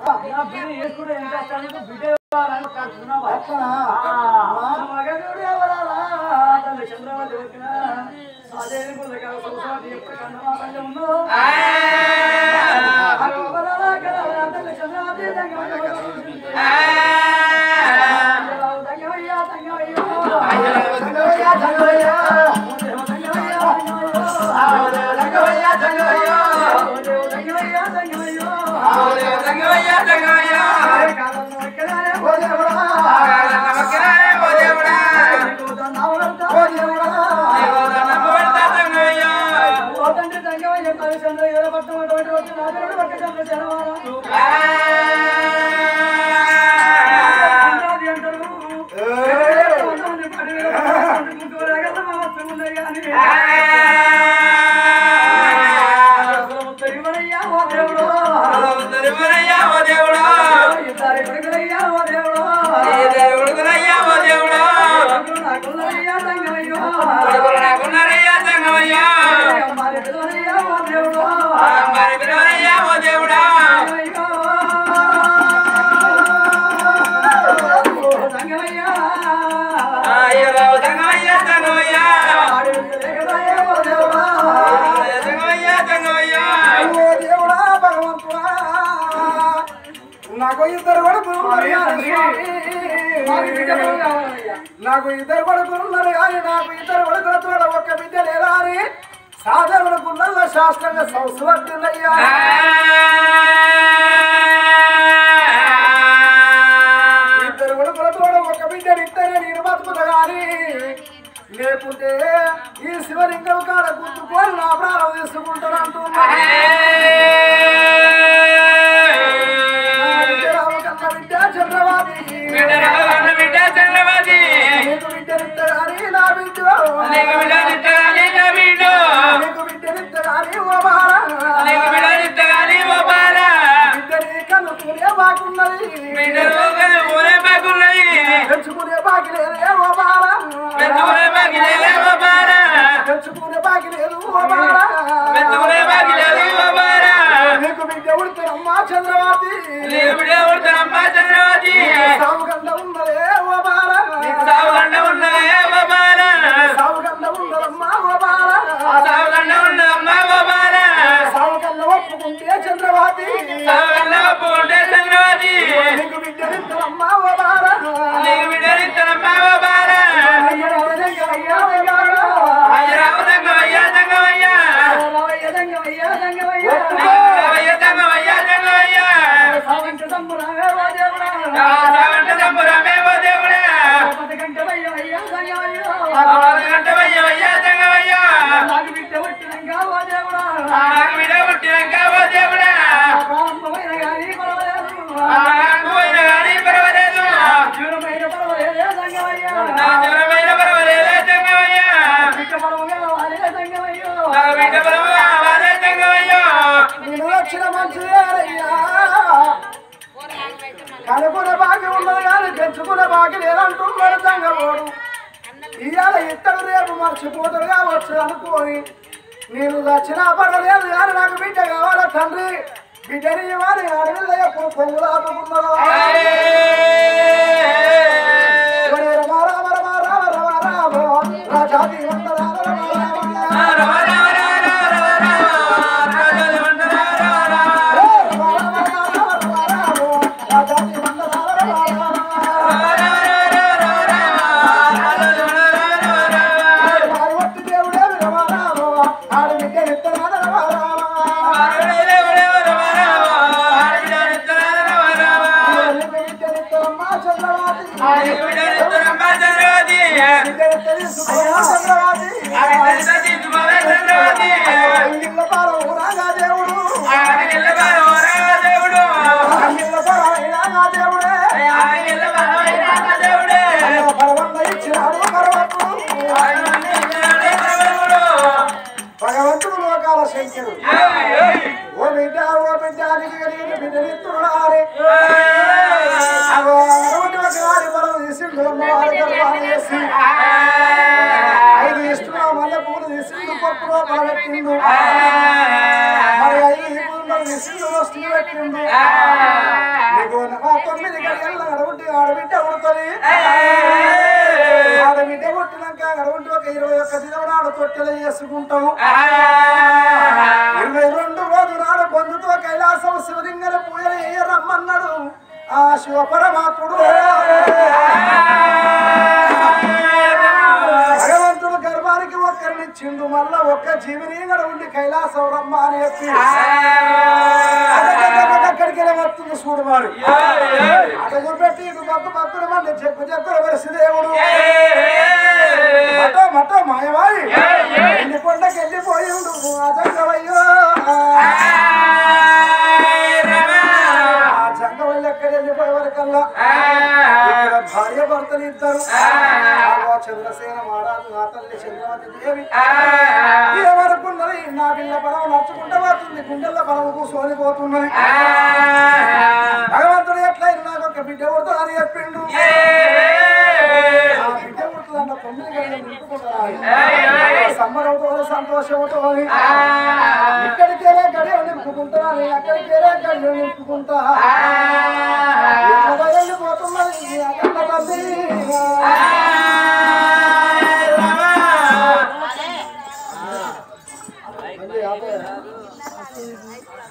నా బిడ్డ చేసుకుంటే ఎంత కష్టానికి బిడ్డ ఇవ్వాలని కడుతున్నావా? అట్లనా? ఆ, మగధుడు ఎవరాలా? తల్లి చంద్రవతి వచ్చిన సాదేవి గుళ్ళకి సొసైటీ ఎప్పుడు కన్నవాళ్ళే ఉన్నో. అక్కవరాలా కలవరా తల్లి చంద్రవతి తంగమయ్య. తంగమయ్య, తంగమయ్య. తంగవయ్య, తంగవయ్య. తంగవయ్య, తంగవయ్య. ఓ దేవుడా. ఓ దేవుడా. ఓ దేవుడా భగవంతుడా నాకు ఇద్దరు కొడుకులు ఉన్నారు కానీ నాకు ఇద్దరు కొడుకులు ఉన్నారు కానీ నాకు ఇద్దరు కొడుకులతో ఒక్క బిడ్డ లేదా అని సాధారణ గుళ్ళల్లో శాస్త్రంగా సంస్కృతియ్యా ఇద్దరు కొడుకులతో ఒక బిడ్డని ఇద్దరే నేను బతుకుతా కానీ లేకుంటే ఈ శివలింగం కాడ గుర్తుకొని నా ప్రాణం తీసుకుంటాను అంటున్నా బిడ్డ చంద్రబాబు నీకు బిడ్డనిత్త కానీ నా బిడ్డ నీకు బిడ్డనిత్త కానీ ఓ బాల బిడ్డని కన్నుకునే బాగున్నది పెంచుకునే బాకి లేదే ఓ బాల పెంచుకునే బాకి లేదు ఓ బాల నీకు బిడ్డ ఉడతానమ్మా చంద్రబాబు సాగు గంట ఉన్నదే ఓ బాల సాగు గంట ఉన్నదమ్మా ఓ బాల సాగు గంట ఒప్పుకుంటే చంద్రబాబు నీకు బిడ్డనిత్తనమ్మా ఓ బాల అయ్యో అయ్యో నేను వచ్చిన మంచిదేరయ్యా కనుకునే బాకి ఉన్నది కానీ పెంచుకునే బాకి లేదంటున్నాడు తంగబోడు ఇవాళ ఇద్దరు రేపు మర్చిపోతారు కావచ్చు అనుకోని నేను వచ్చినా పర్వాలేదు కానీ నాకు బిడ్డ కావాలా తండ్రి బిడ్డని ఇవ్వాలి అడవిలో ఎప్పుడు పొంగు దాపుకున్నాడు రామ రామ రామ రామ రామ రామ రాజాది వందనాలు రామ రామ భగవంతుడు లోకాల శంకరుడు ఓ బిడ్డ ఓ బిడ్డ నీకు కలిగిన బిడ్డనిస్తున్నారే అగో అటువంటి ఒక వాడి మనం తీసిండు అమ్మవారి గర్భాన్ని వేసి ఐదు ఇష్టం మల్లె పూలు తీసిండు పప్పు లోపల పెట్టిండు మరి ఐదు పూలు తీసిండు వస్తువు పెట్టిండు ఒక్క దినం నాడు తొట్టెలు చేసుకుంటావు ఇరవై రెండు రోజు నాడు పొందుతో కైలాసం శివలింగన పూజలు ఏ రమ్మన్నాడు ఆ శివ పరమాత్ముడు భగవంతుడు గర్భానికి ఒక్కరినిచ్చిండు మళ్ళా ఒక్క జీవిని గడ ఉండి కైలాసం రమ్మ అని చెప్పి అక్కడికి వెళ్ళి వస్తుంది చూడు వాడు అట చూపెట్టి ఇటు మత్తు మత్తులు మంది చెప్పు చెప్పుల వరిసి దేవుడు మటో మటో మాయవాయి ఎన్ని కొండకి వెళ్ళిపోయిండు అజంగమయ్యో ఆ జంగమల్లి ఎక్కడ వెళ్ళిపోయే వరకల్లా ఇక్కడ భార్య భర్తలు ఇద్దరు ఆగో చంద్రసేన మహారాజు నా తల్లి చంద్రవతి దేవి ఏమనుకున్నది నా పిల్ల పడవ నడుచుకుంటూ పోతుంది గుండెల పడవ కూర్చొని పోతున్నది భగవంతుడు ఎట్లయినా నాకు ఒక బిడ్డ కొడుతుంది అని చెప్పిండు ఆ బిడ్డ కొడుతుందంట తొమ్మిది గంటలు నింపుకుంటారు సంబరంతో సంతోషంతో ఇక్కడికేనే గడియ నింపుకుంటాను అక్కడికేనే గడియ నింపుకుంటా ఎక్కడ వెళ్ళిపోతున్నది అక్కడ తల్లి